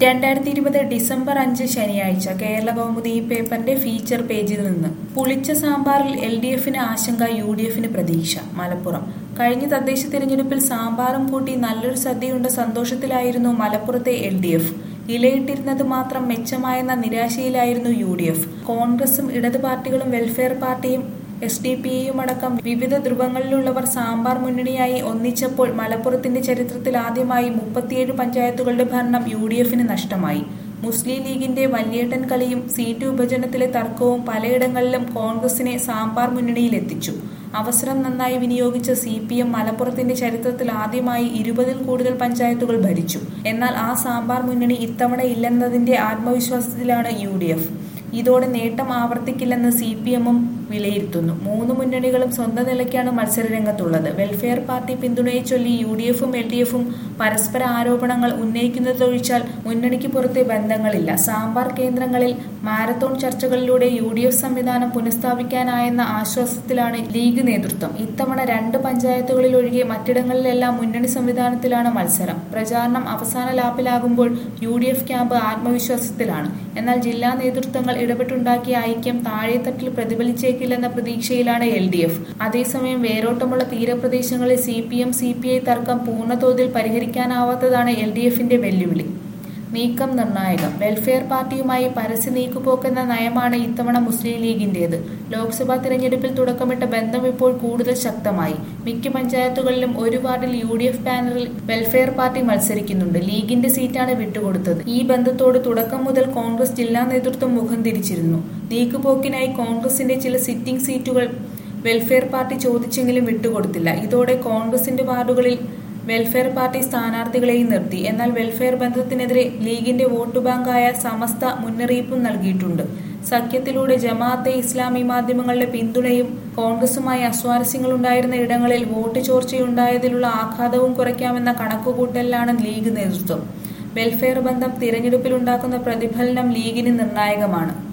രണ്ടായിരത്തി ഇരുപത് ഡിസംബർ അഞ്ച് ശനിയാഴ്ച കേരള കൗമുദി ഈ പേപ്പറിന്റെ ഫീച്ചർ പേജിൽ നിന്ന് പുളിച്ച സാമ്പാറിൽ എൽ ഡി എഫിന് ആശങ്ക യു ഡി എഫിന് പ്രതീക്ഷ മലപ്പുറം കഴിഞ്ഞ തദ്ദേശ തിരഞ്ഞെടുപ്പിൽ സാമ്പാറും കൂട്ടി നല്ലൊരു സദ്യയുണ്ട സന്തോഷത്തിലായിരുന്നു മലപ്പുറത്തെ എൽ ഡി എഫ് ഇലയിട്ടിരുന്നത് മാത്രം മെച്ചമായെന്ന നിരാശയിലായിരുന്നു യു ഡി എഫ് കോൺഗ്രസും ഇടത് പാർട്ടികളും വെൽഫെയർ പാർട്ടിയും എസ് ഡി പി യും അടക്കം വിവിധ ധ്രുവങ്ങളിലുള്ളവർ സാമ്പാർ മുന്നണിയായി ഒന്നിച്ചപ്പോൾ മലപ്പുറത്തിന്റെ ചരിത്രത്തിൽ ആദ്യമായി മുപ്പത്തിയേഴ് പഞ്ചായത്തുകളുടെ ഭരണം യു ഡി എഫിന് നഷ്ടമായി മുസ്ലിം ലീഗിന്റെ വല്യേട്ടൻ കളിയും സീറ്റ് വിഭജനത്തിലെ തർക്കവും പലയിടങ്ങളിലും കോൺഗ്രസിനെ സാമ്പാർ മുന്നണിയിലെത്തിച്ചു അവസരം നന്നായി വിനിയോഗിച്ച സി പി എം മലപ്പുറത്തിന്റെ ചരിത്രത്തിൽ ആദ്യമായി ഇരുപതിൽ കൂടുതൽ പഞ്ചായത്തുകൾ ഭരിച്ചു എന്നാൽ ആ സാമ്പാർ മുന്നണി ഇത്തവണ ഇല്ലെന്നതിന്റെ ആത്മവിശ്വാസത്തിലാണ് യു ഡി എഫ് ഇതോടെ നേട്ടം ആവർത്തിക്കില്ലെന്ന് സി പി എമ്മും വിലയിരുത്തുന്നു മൂന്ന് മുന്നണികളും സ്വന്തം നിലയ്ക്കാണ് മത്സരരംഗത്തുള്ളത് വെൽഫെയർ പാർട്ടി പിന്തുണയെ ചൊല്ലി യു ഡി എഫും എൽ ഡി എഫും പരസ്പര ആരോപണങ്ങൾ ഉന്നയിക്കുന്നതൊഴിച്ചാൽ മുന്നണിക്ക് പുറത്തെ ബന്ധങ്ങളില്ല സാമ്പാർ കേന്ദ്രങ്ങളിൽ മാരത്തോൺ ചർച്ചകളിലൂടെ യു ഡി എഫ് സംവിധാനം പുനഃസ്ഥാപിക്കാനായെന്ന ആശ്വാസത്തിലാണ് ലീഗ് നേതൃത്വം ഇത്തവണ രണ്ട് പഞ്ചായത്തുകളിൽ ഒഴികെ മറ്റിടങ്ങളിലെല്ലാം മുന്നണി സംവിധാനത്തിലാണ് മത്സരം പ്രചാരണം അവസാന ലാപ്പിലാകുമ്പോൾ യു ഡി എഫ് ക്യാമ്പ് ആത്മവിശ്വാസത്തിലാണ് എന്നാൽ ജില്ലാ നേതൃത്വങ്ങൾ ഇടപെട്ടുണ്ടാക്കിയ ഐക്യം താഴെത്തട്ടിൽ പ്രതിഫലിച്ചേക്കില്ലെന്ന പ്രതീക്ഷയിലാണ് എൽ ഡി എഫ് അതേസമയം വേരോട്ടമുള്ള തീരപ്രദേശങ്ങളിൽ C P M C P I തർക്കം പൂർണ്ണതോതിൽ പരിഹരിക്കാനാവാത്തതാണ് എൽ ഡി എഫിന്റെ വെല്ലുവിളി നീക്കം നിർണായകം വെൽഫെയർ പാർട്ടിയുമായി പരസ്യ നീക്കുപോക്കെന്ന നയമാണ് ഇത്തവണ മുസ്ലിം ലീഗിന്റേത് ലോക്സഭാ തിരഞ്ഞെടുപ്പിൽ തുടക്കമിട്ട ബന്ധം ഇപ്പോൾ കൂടുതൽ ശക്തമായി മിക്ക പഞ്ചായത്തുകളിലും ഒരു വാർഡിൽ യു ഡി എഫ് ബാനറിൽ വെൽഫെയർ പാർട്ടി മത്സരിക്കുന്നുണ്ട് ലീഗിന്റെ സീറ്റാണ് വിട്ടുകൊടുത്തത് ഈ ബന്ധത്തോട് തുടക്കം മുതൽ കോൺഗ്രസ് ജില്ലാ നേതൃത്വം മുഖം തിരിച്ചിരുന്നു നീക്കുപോക്കിനായി കോൺഗ്രസിന്റെ ചില സിറ്റിംഗ് സീറ്റുകൾ വെൽഫെയർ പാർട്ടി ചോദിച്ചെങ്കിലും വിട്ടുകൊടുത്തില്ല ഇതോടെ കോൺഗ്രസിന്റെ വാർഡുകളിൽ വെൽഫെയർ പാർട്ടി സ്ഥാനാർത്ഥികളെയും നിർത്തി എന്നാൽ വെൽഫെയർ ബന്ധത്തിനെതിരെ ലീഗിന്റെ വോട്ട് ബാങ്കായ സമസ്ത മുന്നറിയിപ്പും നൽകിയിട്ടുണ്ട് സഖ്യത്തിലൂടെ ജമാഅത്തെ ഇസ്ലാമി മാധ്യമങ്ങളുടെ പിന്തുണയും കോൺഗ്രസുമായി അസ്വാരസ്യങ്ങളുണ്ടായിരുന്ന ഇടങ്ങളിൽ വോട്ട് ചോർച്ചയുണ്ടായതിലുള്ള ആഘാതവും കുറയ്ക്കാമെന്ന കണക്കുകൂട്ടലിലാണ് ലീഗ് നേതൃത്വം വെൽഫെയർ ബന്ധം തിരഞ്ഞെടുപ്പിലുണ്ടാക്കുന്ന പ്രതിഫലനം ലീഗിന് നിർണായകമാണ്